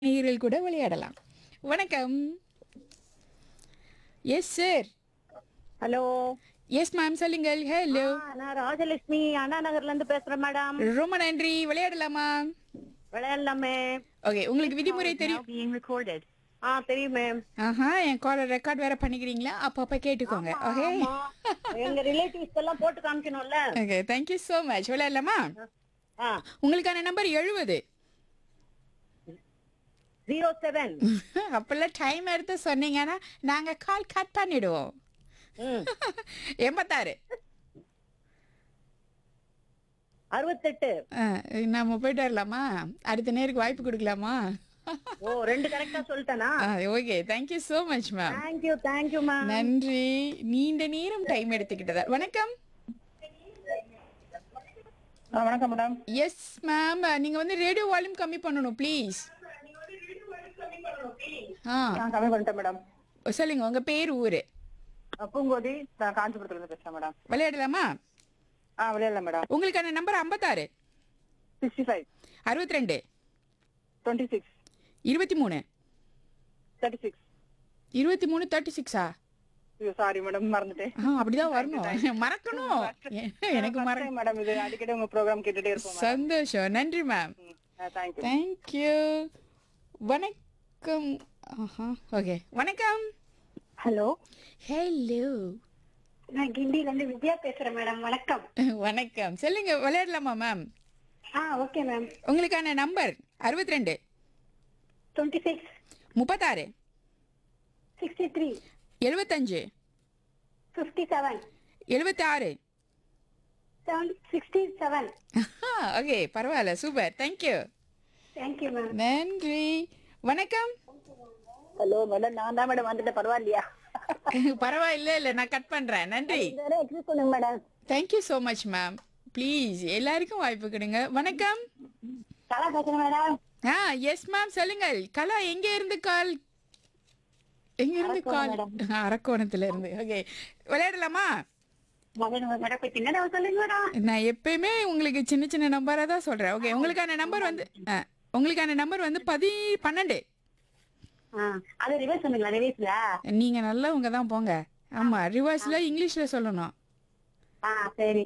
நீரில் கூட விளையாடலாம் வணக்கம் yes sir hello yes ma'am சொல்லுங்கள் ஹலோ நான் ராஜலட்சுமி அண்ணா நகர்ல இருந்து பேசுறேன் மேடம் ரொம்ப நன்றி விளையாடலாமா விளையாடலாமே ஓகே உங்களுக்கு விதிமுறை தெரியும் being recorded ஆ தெரியும் மேம் ஆஹா என் காலர் ரெக்கார்ட் வேற பண்ணிக்கிறீங்களா அப்பப்ப கேட்டுக்கோங்க ஓகே எங்க ரிலேட்டிவ்ஸ் எல்லாம் போட்டு காமிக்கணும்ல ஓகே தேங்க்யூ ஸோ மச் விளையாடலாமா ஆ உங்களுக்கான நம்பர் எழுபது ஜீரோ செவன் அப்பெல்லாம் டைம் எடுத்து சொன்னீங்கன்னா நாங்க கால் கட் பண்ணிடுவோம் எண்பத்தாறு அறுபத்தெட்டு ஆ, நம்ம போயிட்டு வரலாமா அடுத்த நேருக்கு வாய்ப்பு கொடுக்கலாமா ஓ ரெண்டு கரெக்டா சொல்லிட்டேனா okay thank you so much ma'am thank you thank you ma'am நன்றி நீண்ட நேரம் டைம் எடுத்துக்கிட்டதா வணக்கம் வணக்கம் மேடம் எஸ் மேம் நீங்க வந்து ரேடியோ வால்யூம் கம்மி பண்ணணும் ப்ளீஸ் ஆ நான் கம்மி பண்ணிட்டேன் மேடம் சொல்லுங்க உங்க பேர் ஊரு பூங்கோதி நான் காஞ்சிபுரத்துல இருந்து பேசுறேன் மேடம் விளையாடலாமா ஆ விளையாடலாம் மேடம் உங்களுக்கான நம்பர் ஐம்பத்தாறு சிக்ஸ்டி ஃபைவ் அறுபத்தி ரெண்டு டுவெண்ட்டி சிக்ஸ் இருபத்தி மூணு தேர்ட்டி சிக்ஸ் இருபத்தி மூணு தேர்ட்டி சிக்ஸா சாரி மேடம் மறந்துட்டேன் ஆ அப்படிதான் வரணும் மறக்கணும் எனக்கு மற மேடம் இது அடிக்கடி உங்க ப்ரோக்ராம் கேட்டுட்டே இருப்போம் சந்தோஷம் நன்றி மேம் தேங்க்யூ தேங்க்யூ வணக்கம் ஆஹா ஓகே வணக்கம் ஹலோ ஹலோ நான் கிண்டில இருந்து வித்யா பேசுறேன் மேடம் வணக்கம் வணக்கம் சொல்லுங்க விளையாடலாமா மேம் ஆ ஓகே மேம் உங்களுக்கான நம்பர் அறுபத்தி ரெண்டு டுவெண்ட்டி சிக்ஸ் முப்பத்தாறு சிக்ஸ்டி த்ரீ எழுபத்தஞ்சு ஃபிஃப்டி செவன் எழுபத்தி ஆறு செவன் சிக்ஸ்டி செவன் ஓகே பரவாயில்ல சூப்பர் தேங்க்யூ தேங்க்யூ மேம் நன்றி வணக்கம் ஹலோ மேடம் நான் தான் மேடம் வந்துட்டேன் பரவாயில்லையா பரவாயில்ல இல்ல நான் கட் பண்றேன் நன்றி எக்ஸிஸ்ட் பண்ணுங்க madam thank you so much ma'am please எல்லாருக்கும் வாய்ப்பு கொடுங்க வணக்கம் கலா பேசுறேன் மேடம் ஆ எஸ் மேம் சொல்லுங்கள் கலா எங்க இருந்து கால் எங்க இருந்து கால் ஆ, அரக்கோணத்துல இருந்து ஓகே விளையாடலாமா மேடம் மேடம் கொஞ்சம் என்ன சொல்லுங்க மேடம் நான் எப்பயுமே உங்களுக்கு சின்ன சின்ன நம்பரா தான் சொல்றேன் ஓகே உங்களுக்கான நம்பர் வந்து ஆ, உங்களுக்கான நம்பர் வந்து பதி பன்னெண்டு ஆ அது ரிவர்ஸ் பண்ணுங்களா ரிவர்ஸ்ல நீங்க நல்லவங்க தான் போங்க ஆமா ரிவர்ஸ்ல இங்கிலீஷ்ல சொல்லணும் ஆ சரி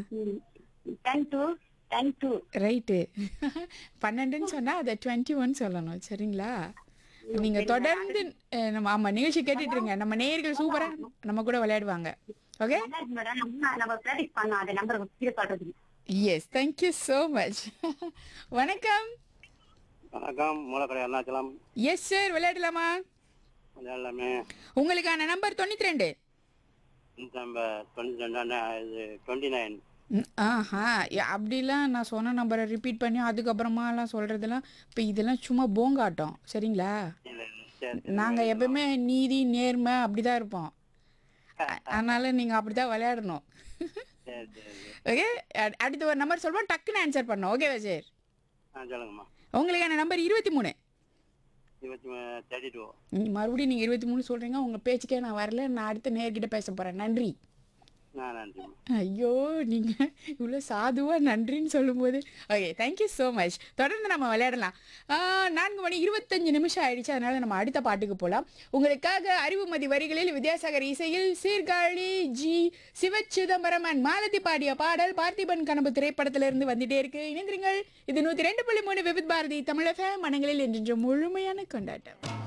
ten two ten two right பன்னெண்டுன்னு சொன்னா அதை டுவெண்ட்டி ஒன் சொல்லணும் சரிங்களா நீங்க தொடர்ந்து அஹ், நம்ம ஆமா நிகழ்ச்சி கேட்டுட்டு இருங்க நம்ம நேயர்கள் சூப்பரா நம்ம கூட விளையாடுவாங்க ஓகே மேடம் நம்ம நம்ம ப்ராக்டிஸ் பண்ணோம் அந்த நம்பர் கீழே சொல்றதுக்கு எஸ் தேங்க்யூ ஸோ மச் வணக்கம் வணக்கம் மூலக்கடை அருணாச்சலம் எஸ் சார் விளையாடலாமா எல்லாமே உங்களுக்கான நம்பர் தொண்ணூத்தி ரெண்டு நம்ம டுவெண்ட்டி ரெண்டான இது டுவெண்ட்டி நைன் ம், ஆஹா ய- அப்படிலாம் நான் சொன்ன நம்பரை ரிப்பீட் பண்ணி அதுக்கப்புறமாலாம் சொல்றதெல்லாம் இப்போ இதெல்லாம் சும்மா போங்காட்டம் சரிங்களா இல்லை சரி நாங்கள் எப்பவுமே நீதி நேர்மை அப்படிதான் இருப்போம் அ- அதனால நீங்கள் அப்படிதான் விளையாடணும் சரி சரி ஓகே அடுத்து ஒரு நம்பர் சொல்லுவோம் டக்குன்னு ஆன்சர் பண்ணோம் ஓகேவா சார் ஆ சொல்லுங்கம்மா உங்களுக்கான நம்பர் இருபத்தி மூணு இருபத்தி தேர்ட்டி டூ மறுபடியும் நீங்கள் இருபத்தி மூணு சொல்கிறீங்க உங்கள் பேச்சுக்கே நான் வரல நான் அடுத்த நேர்கிட்ட பேச போகிறேன் நன்றி ஆ நன்றிம்மா ஐயோ நீங்கள் இவ்வளோ சாதுவாக நன்றின்னு சொல்லும்போது ஓகே தேங்க்யூ ஸோ மச் தொடர்ந்து நம்ம விளையாடலாம் ஆ, நான்கு மணி இருபத்தஞ்சு நிமிஷம் ஆயிடுச்சு அதனால நம்ம அடுத்த பாட்டுக்கு போகலாம் உங்களுக்காக அறிவுமதி வரிகளில் வித்யாசாகர் இசையில் சீர்காழி ஜி சிவச்சிதம்பரம் அண்ட் மாலதி பாடிய பாடல் பார்த்திபன் கனவு திரைப்படத்திலிருந்து வந்துட்டே இருக்கு இணைந்திருங்கள் இது நூற்றி ரெண்டு புள்ளி மூணு விவித் பாரதி தமிழக மனங்களில் என்று முழுமையான கொண்டாட்டம்